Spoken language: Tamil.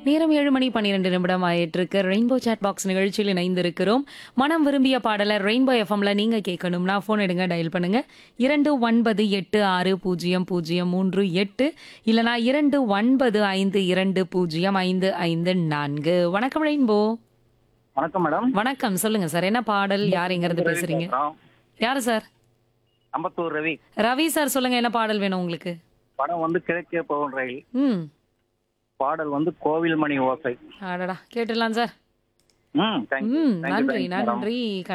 நேரம் ஏழு மணி பன்னிரெண்டு நிமிடம் ஆயிட்டிருக்கு ரெயின்போ சாட் பாக்ஸ் நிகழ்ச்சியில் இணைந்திருக்கிறோம் மனம் விரும்பிய பாடலை ரெயின்போ எஃப்எம்ல நீங்க கேட்கணும்னா ஃபோன் எடுங்க டயல் பண்ணுங்க இரண்டு ஒன்பது எட்டு ஆறு பூஜ்ஜியம் பூஜ்ஜியம் மூன்று எட்டு இல்லனா இரண்டு ஒன்பது ஐந்து இரண்டு பூஜ்ஜியம் ஐந்து ஐந்து நான்கு வணக்கம் ரெயின்போ வணக்கம் மேடம் வணக்கம் சொல்லுங்க சார் என்ன பாடல் யார் எங்கிறது பேசுறீங்க பேசுறோம். யாரு சார் அம்பத்தூர் ரவி ரவி சார் சொல்லுங்க என்ன பாடல் வேணும் உங்களுக்கு படம் வந்து கிழக்கே போகும் ரயில் ம் பாடல் வந்து கோவில் மணி ஓசை அடடா கேட்டுடலாம் சார் ம் தேங்க்யூ ம் தேங்க்யூ நன்றி மேடம் நன்றி